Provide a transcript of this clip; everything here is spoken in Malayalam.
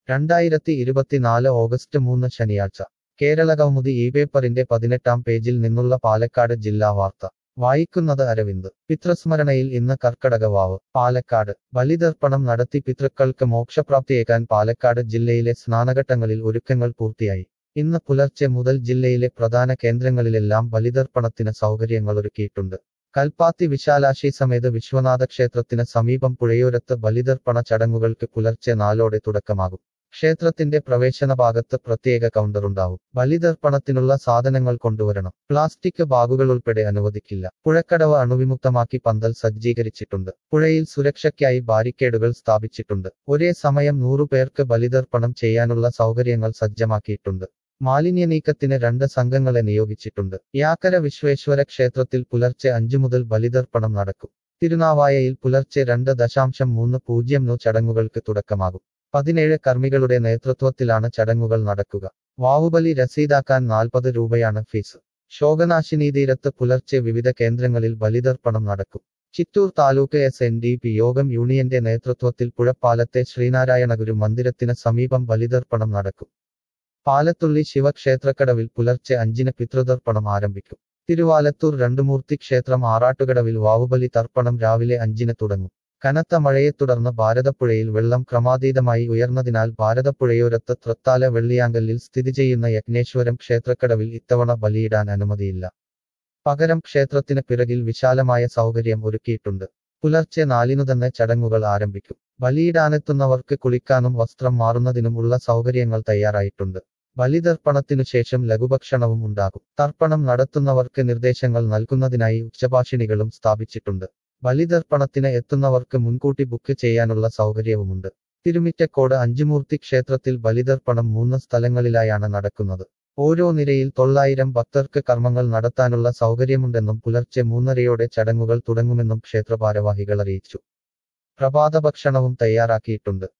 രണ്ടായിരത്തി ഇരുപത്തിനാല് ഓഗസ്റ്റ് മൂന്ന് ശനിയാഴ്ച കേരള കൗമുദി ഈ പേപ്പറിന്റെ പതിനെട്ടാം പേജിൽ നിന്നുള്ള പാലക്കാട് ജില്ലാ വാർത്ത വായിക്കുന്നത് അരവിന്ദ് പിതൃസ്മരണയിൽ ഇന്ന് കർക്കടകവാവ് പാലക്കാട് ബലിതർപ്പണം നടത്തി പിതൃക്കൾക്ക് മോക്ഷപ്രാപ്തിയേക്കാൻ പാലക്കാട് ജില്ലയിലെ സ്നാനഘട്ടങ്ങളിൽ ഒരുക്കങ്ങൾ പൂർത്തിയായി ഇന്ന് പുലർച്ചെ മുതൽ ജില്ലയിലെ പ്രധാന കേന്ദ്രങ്ങളിലെല്ലാം ബലിതർപ്പണത്തിന് സൗകര്യങ്ങളൊരുക്കിയിട്ടുണ്ട് കൽപ്പാത്തി വിശാലാക്ഷി സമേത വിശ്വനാഥ ക്ഷേത്രത്തിന് സമീപം പുഴയോരത്ത് ബലിതർപ്പണ ചടങ്ങുകൾക്ക് പുലർച്ചെ നാലോടെ തുടക്കമാകും ക്ഷേത്രത്തിന്റെ പ്രവേശന ഭാഗത്ത് പ്രത്യേക കൗണ്ടറുണ്ടാവും ബലിതർപ്പണത്തിനുള്ള സാധനങ്ങൾ കൊണ്ടുവരണം പ്ലാസ്റ്റിക് ബാഗുകൾ ഉൾപ്പെടെ അനുവദിക്കില്ല പുഴക്കടവ് അണുവിമുക്തമാക്കി പന്തൽ സജ്ജീകരിച്ചിട്ടുണ്ട് പുഴയിൽ സുരക്ഷയ്ക്കായി ബാരിക്കേഡുകൾ സ്ഥാപിച്ചിട്ടുണ്ട് ഒരേ സമയം നൂറുപേർക്ക് ബലിതർപ്പണം ചെയ്യാനുള്ള സൗകര്യങ്ങൾ സജ്ജമാക്കിയിട്ടുണ്ട് മാലിന്യ നീക്കത്തിന് രണ്ട് സംഘങ്ങളെ നിയോഗിച്ചിട്ടുണ്ട് യാക്കര വിശ്വേശ്വര ക്ഷേത്രത്തിൽ പുലർച്ചെ അഞ്ചു മുതൽ ബലിതർപ്പണം നടക്കും തിരുനാവായയിൽ പുലർച്ചെ രണ്ട് ദശാംശം മൂന്ന് പൂജ്യം നു ചടങ്ങുകൾക്ക് തുടക്കമാകും പതിനേഴ് കർമ്മികളുടെ നേതൃത്വത്തിലാണ് ചടങ്ങുകൾ നടക്കുക വാവുബലി രസീതാക്കാൻ നാൽപ്പത് രൂപയാണ് ഫീസ് ശോകനാശിനി തീരത്ത് പുലർച്ചെ വിവിധ കേന്ദ്രങ്ങളിൽ ബലിതർപ്പണം നടക്കും Chittur taluk S N D P യോഗം യൂണിയന്റെ നേതൃത്വത്തിൽ പുഴപ്പാലത്തെ ശ്രീനാരായണഗുരു മന്ദിരത്തിന് സമീപം ബലിതർപ്പണം നടക്കും പാലത്തുള്ളി ശിവക്ഷേത്രക്കടവിൽ പുലർച്ചെ അഞ്ചിന് പിതൃതർപ്പണം ആരംഭിക്കും തിരുവാലത്തൂർ രണ്ടുമൂർത്തി ക്ഷേത്രം ആറാട്ടുകടവിൽ വാവുബലി തർപ്പണം രാവിലെ അഞ്ചിന് തുടങ്ങും കനത്ത മഴയെ തുടർന്ന് ഭാരതപ്പുഴയിൽ വെള്ളം ക്രമാതീതമായി ഉയർന്നതിനാൽ ഭാരതപ്പുഴയോരത്ത് തൃത്താല വെള്ളിയാങ്കല്ലിൽ സ്ഥിതി ചെയ്യുന്ന യജ്ഞേശ്വരം ക്ഷേത്രക്കടവിൽ ഇത്തവണ ബലിയിടാൻ അനുമതിയില്ല പകരം ക്ഷേത്രത്തിന് പിറകിൽ വിശാലമായ സൗകര്യം ഒരുക്കിയിട്ടുണ്ട് പുലർച്ചെ നാലിനു തന്നെ ചടങ്ങുകൾ ആരംഭിക്കും ബലിയിടാനെത്തുന്നവർക്ക് കുളിക്കാനും വസ്ത്രം മാറുന്നതിനും ഉള്ള സൗകര്യങ്ങൾ തയ്യാറായിട്ടുണ്ട് ബലിതർപ്പണത്തിനു ശേഷം ലഘുഭക്ഷണവും ഉണ്ടാകും തർപ്പണം നടത്തുന്നവർക്ക് നിർദ്ദേശങ്ങൾ നൽകുന്നതിനായി ഉച്ചഭാഷിണികളും സ്ഥാപിച്ചിട്ടുണ്ട് ബലിതർപ്പണത്തിന് എത്തുന്നവർക്ക് മുൻകൂട്ടി ബുക്ക് ചെയ്യാനുള്ള സൗകര്യവുമുണ്ട് തിരുമിറ്റക്കോട് അഞ്ചുമൂർത്തി ക്ഷേത്രത്തിൽ ബലിതർപ്പണം മൂന്ന് സ്ഥലങ്ങളിലായാണ് നടക്കുന്നത് ഓരോ നിരയിൽ തൊള്ളായിരം ഭക്തർക്ക് കർമ്മങ്ങൾ നടത്താനുള്ള സൗകര്യമുണ്ടെന്നും പുലർച്ചെ മൂന്നരയോടെ ചടങ്ങുകൾ തുടങ്ങുമെന്നും ക്ഷേത്രഭാരവാഹികൾ അറിയിച്ചു പ്രഭാത ഭക്ഷണവും തയ്യാറാക്കിയിട്ടുണ്ട്